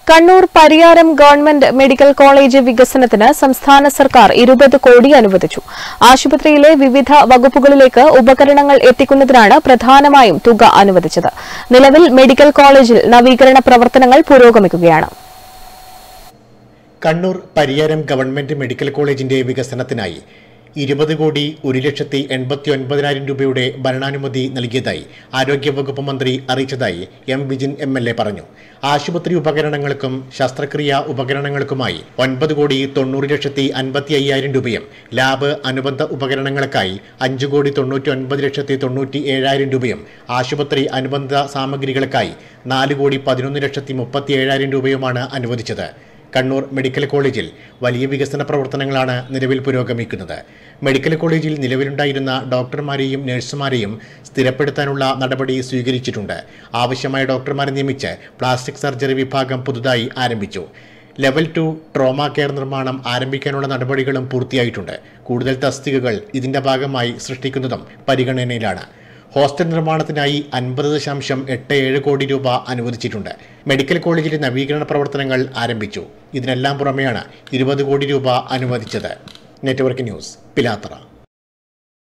Kannur Pariyaram government medical college വികസനത്തിന് സംസ്ഥാന സർക്കാർ ഇരുപത് കോടി അനുവദിച്ചു ആശുപത്രിയിലെ വിവിധ വകുപ്പുകളിലേക്ക് ഉപകരണങ്ങൾ എത്തിക്കുന്നതിനാണ് പ്രധാനമായും തുക അനുവദിച്ചത് നിലവിൽ മെഡിക്കൽ കോളേജിൽ നവീകരണ പ്രവർത്തനങ്ങൾ പുരോഗമിക്കുകയാണ് കണ്ണൂർ പരിയാരം ഗവൺമെന്റ് മെഡിക്കൽ കോളേജിന്റെ വികസനത്തിനായി ഇരുപത് കോടി ഒരു ലക്ഷത്തി എൺപത്തി ഒൻപതിനായിരം രൂപയുടെ ഭരണാനുമതി നൽകിയതായി ആരോഗ്യവകുപ്പ് മന്ത്രി അറിയിച്ചതായി M Vijin M L A പറഞ്ഞു ആശുപത്രി ഉപകരണങ്ങൾക്കും ശസ്ത്രക്രിയാ ഉപകരണങ്ങൾക്കുമായി ഒൻപത് കോടി തൊണ്ണൂറ് ലക്ഷത്തി അൻപത്തി അയ്യായിരം രൂപയും ലാബ് അനുബന്ധ ഉപകരണങ്ങൾക്കായി അഞ്ച് കോടി തൊണ്ണൂറ്റി ഒൻപത് ലക്ഷത്തി തൊണ്ണൂറ്റി ഏഴായിരം രൂപയും ആശുപത്രി അനുബന്ധ സാമഗ്രികൾക്കായി നാല് കോടി പതിനൊന്ന് ലക്ഷത്തി മുപ്പത്തി ഏഴായിരം രൂപയുമാണ് അനുവദിച്ചത് കണ്ണൂർ മെഡിക്കൽ കോളേജിൽ വലിയ വികസന പ്രവർത്തനങ്ങളാണ് നിലവിൽ പുരോഗമിക്കുന്നത് മെഡിക്കൽ കോളേജിൽ നിലവിലുണ്ടായിരുന്ന ഡോക്ടർമാരെയും നഴ്സുമാരെയും സ്ഥിരപ്പെടുത്താനുള്ള നടപടി സ്വീകരിച്ചിട്ടുണ്ട് ആവശ്യമായ ഡോക്ടർമാരെ നിയമിച്ച് പ്ലാസ്റ്റിക് സർജറി വിഭാഗം പുതുതായി ആരംഭിച്ചു ലെവൽ ടു ട്രോമ കെയർ നിർമ്മാണം ആരംഭിക്കാനുള്ള നടപടികളും പൂർത്തിയായിട്ടുണ്ട് കൂടുതൽ തസ്തികകൾ ഇതിന്റെ ഭാഗമായി സൃഷ്ടിക്കുന്നതും പരിഗണനയിലാണ് ഹോസ്റ്റൽ നിർമ്മാണത്തിനായി അൻപത് ദശാംശം എട്ട് ഏഴ് കോടി രൂപ അനുവദിച്ചിട്ടുണ്ട് മെഡിക്കൽ കോളേജിലെ നവീകരണ പ്രവർത്തനങ്ങൾ ആരംഭിച്ചു ഇതിനെല്ലാം പുറമെയാണ് ഇരുപത് കോടി രൂപ അനുവദിച്ചത് നെറ്റ്വർക്ക് ന്യൂസ് പിലാത്തറ